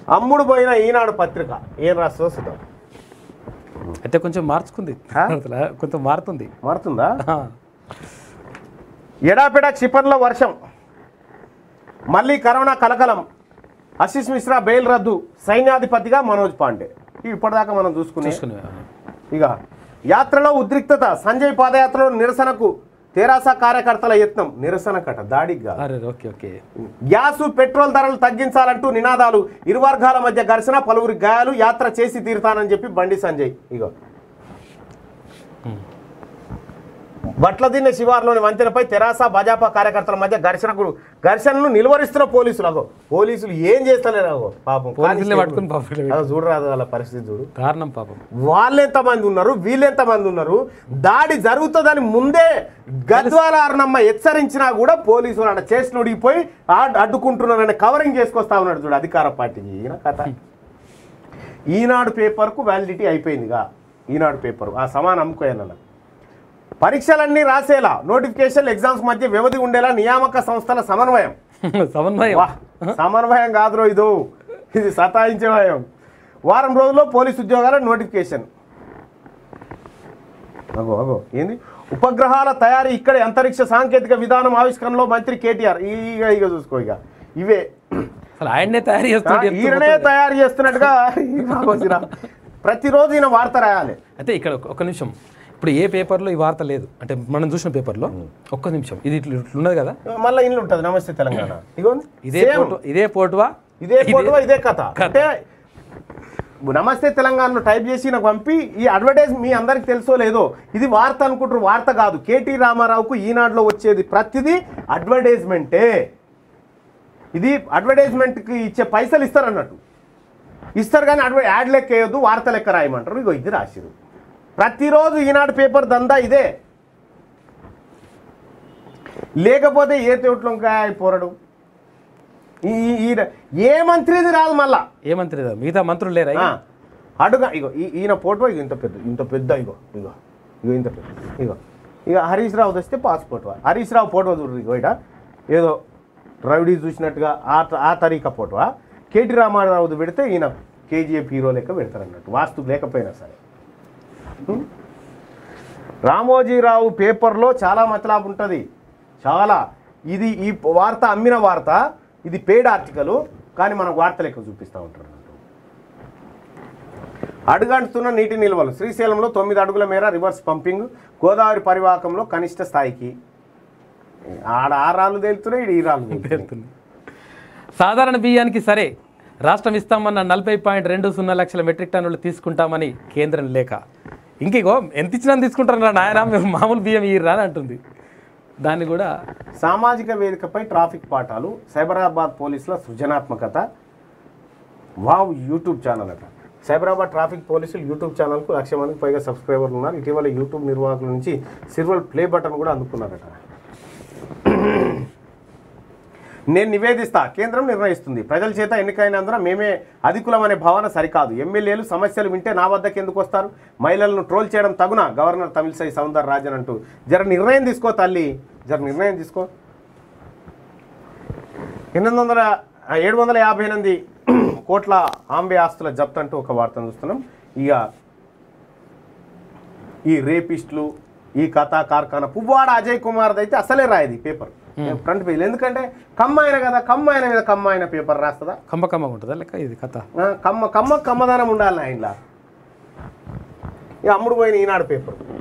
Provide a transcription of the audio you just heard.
అమ్ముడు పోయిన ఈనాడు పత్రిక ఏం రాస్తుందో చూద్దాం అయితే కొంచెం మార్చుకుంది ఆ? అసలు కొంచెం మారుతుంది మారుతుందా ఆ. ఎడాపెడా క్షిపణిలో వర్షం మళ్ళీ కరోనా కలకలం ఆశిష్ మిశ్రా బెయిల్ రద్దు సైన్యాధిపతిగా మనోజ్ పాండే ఇవి ఇప్పటిదాకా మనం చూసుకునే చూసుకునే ఇక యాత్రలో ఉద్రిక్తత సంజయ్ పాదయాత్రలో నిరసనకు తెరాస కార్యకర్తల యత్నం నిరసన కట దాడికి కాదు. అరే ఓకే ఓకే గ్యాసు పెట్రోల్ ధరలు తగ్గించాలంటూ నినాదాలు ఇరు వర్గాల మధ్య ఘర్షణ పలువురి గాయాలు యాత్ర చేసి తీరుతానని చెప్పి బండి సంజయ్ ఇగో బట్లదిన్నె శివార్లోని వంతెనపై తెరాస భాజపా కార్యకర్తల మధ్య ఘర్షణకు ఘర్షణను నిలువరిస్తున్న పోలీసులు అగో పోలీసులు ఏం చేస్తలేరు అగో పాపం పోలీసుల్ని పట్టుకుని పాపం ఇక్కడ అగో చూడరాదు వాళ్ళ పరిస్థితి చూడు దారుణం పాపం వాళ్ళు ఎంతమంది ఉన్నారు వీళ్ళు ఎంతమంది ఉన్నారు దాడి జరుగుతుందని ముందే గద్వాల అర్ణమ్మ హెచ్చరించినా కూడా పోలీసులు అక్కడ చేసిన ఉడిగిపోయి ఆ- అడ్డుకుంటున్నారని కవరింగ్ చేసుకొస్తా ఉన్నాడు చూడు అధికార పార్టీకి ఈయన కథ ఈనాడు పేపర్కు వ్యాలిడిటీ అయిపోయిందిగా ఈనాడు పేపర్ ఆ సమానం అమ్ముకోయానన్న పరీక్షలన్నీ రాసేలా నోటిఫికేషన్ ఎగ్జామ్స్ మధ్య వ్యవధి ఉండేలా నియామక సంస్థల సమన్వయం సమన్వయం వా సమన్వయం కాదురో ఇదో ఇది సతాయించే భయం వారం రోజుల్లో పోలీస్ ఉద్యోగాల నోటిఫికేషన్ అగో అగో ఏంది ఉపగ్రహాల తయారీ ఇక్కడే అంతరిక్ష సాంకేతిక విధానం ఆవిష్కరణలో మంత్రి కేటీఆర్ ఈ- ఇక ఇక చూసుకో ఇక ఇవే అసలు ఆయన్నే తయారు ఆ, చేస్తుంటే ఈయననే తయారు చేస్తున్నట్టుగా ఈ బాగోసిరా. ప్రతిరోజు ఈయన వార్త రాయాలి అయితే ఇక్కడ ఒక- ఒక నిమిషం ఇప్పుడు ఏ పేపర్లో ఈ వార్త లేదు అంటే మనం చూసిన పేపర్లో ఒక్క నిమిషం ఇది ఇట్లా ఇట్లున్నది కదా మళ్ళీ ఇల్లు ఉంటుంది నమస్తే తెలంగాణ ఇగో ఇదే Same. పోటు ఇదే పోటువా ఇదే ఫోటో ఇదే కథ కథ. అంటే నమస్తే తెలంగాణలో టైప్ చేసి నాకు పంపి ఈ అడ్వర్టైజ్ మీ అందరికి తెలుసో లేదో ఇది వార్త అనుకుంటారు వార్త కాదు కేటీ రామారావుకు ఈనాడులో వచ్చేది ప్రతిదీ అడ్వర్టైజ్మెంటే ఇది అడ్వర్టైజ్మెంట్కి ఇచ్చే పైసలు ఇస్తారు అన్నట్టు ఇస్తారు కానీ అడ్వ యాడ్ లెక్క వేయొద్దు వార్త లెక్క రాయమంటారు ఇగో ఇది రాసిరు ప్రతిరోజు ఈనాడు పేపర్ దందా ఇదే లేకపోతే ఏ తోటలోకాయ పోరడు ఈ ఈ- ఈయన ఏ మంత్రిది రాదు మళ్ళా ఏ మంత్రి ఇది? మిగతా మంత్రులు లేరా ఆ, అడుగా ఇగో ఈ- ఈయన ఫోటో ఇగో ఇంత పెద్ద ఇంత పెద్ద ఇగో ఇగో ఇగో ఇంత పెద్ద ఇగో ఇక హరీష్ రావు తెస్తే పాస్పోర్ట్ హరీష్ రావు ఫోటో చూడరు ఇగో ఇట ఏదో రవిడి చూసినట్టుగా ఆ త- ఆ తరీకా ఫోటో కేటీ రామారావుది పెడితే ఈయన కేజీఎఫ్ హీరో లెక్క పెడతారు అన్నట్టు వాస్తు లేకపోయినా సరే ఉం? రామోజీరావు పేపర్లో చాలా మతలాబు ఉంటుంది చాలా ఇది ఈ వార్త అమ్మిన వార్త ఇది పెయిడ్ ఆర్టికల్ కానీ మనకు వార్త లెక్క చూపిస్తూ ఉంటారు అన్నట్టు. అడుగంటుతున్న నీటి నిల్వలు శ్రీశైలంలో తొమ్మిది అడుగుల మేర రివర్స్ పంపింగ్ గోదావరి పరివాహకంలో కనిష్ట స్థాయికి ఆడ ఆ రాళ్ళు తేలుతున్నాయి ఈడ ఈ రాళ్ళు తేలుతున్నాయి. పేరుతుంది సాధారణ బియ్యానికి సరే రాష్ట్రం ఇస్తామన్న నలభై పాయింట్ రెండు సున్నా లక్షల మెట్రిక్ టన్నులు తీసుకుంటామని కేంద్రం లేక ఇంకిగో ఎంత ఇచ్చినా తీసుకుంటారా నాయన మేము మామూలు బియ్యం ఇయ్యరా అని అంటుంది దాన్ని కూడా సామాజిక వేదికపై ట్రాఫిక్ పాఠాలు సైబరాబాద్ పోలీసుల సృజనాత్మకత వావ్ యూట్యూబ్ ఛానల్ అట సైబరాబాద్ ట్రాఫిక్ పోలీసులు యూట్యూబ్ ఛానల్కు లక్ష మందికి పైగా సబ్స్క్రైబర్లు ఉన్నారు ఇటీవల యూట్యూబ్ నిర్వాహకుల నుంచి సిల్వర్ ప్లే బటన్ కూడా అందుకున్నారట నేను నివేదిస్తా కేంద్రం నిర్ణయిస్తుంది ప్రజల చేత ఎన్నికైనందున మేమే అధికులం అనే భావన సరికాదు ఎమ్మెల్యేలు సమస్యలు వింటే నా వద్దకు ఎందుకు వస్తారు మహిళలను ట్రోల్ చేయడం తగునా గవర్నర్ తమిళసై సౌందర్ రాజన్ అంటూ జర నిర్ణయం తీసుకో తల్లి జర నిర్ణయం తీసుకో ఎనిమిది వందల ఏడు వందల యాభై ఎనిమిది కోట్ల ఆంబే ఆస్తుల జప్తు అంటూ ఒక వార్తను చూస్తున్నాం ఇక ఈ రేపిస్టులు ఈ కథా కార్ఖానా పువ్వాడ అజయ్ కుమార్ది అయితే అసలే రాయది పేపర్ ఫ్రంట్ పేజ్ ఎందుకంటే కమ్మాయన కదా కమ్మాయన మీద కమ్మాయన పేపర్ రాస్తుందా కమ్మ కమ్మగా ఉంటుందా లెక్క ఇది కథ ఆ, కమ్మ కమ్మ కమ్మదానం ఉండాలి ఆయనలా ఇక అమ్ముడు పోయిన ఈనాడు పేపర్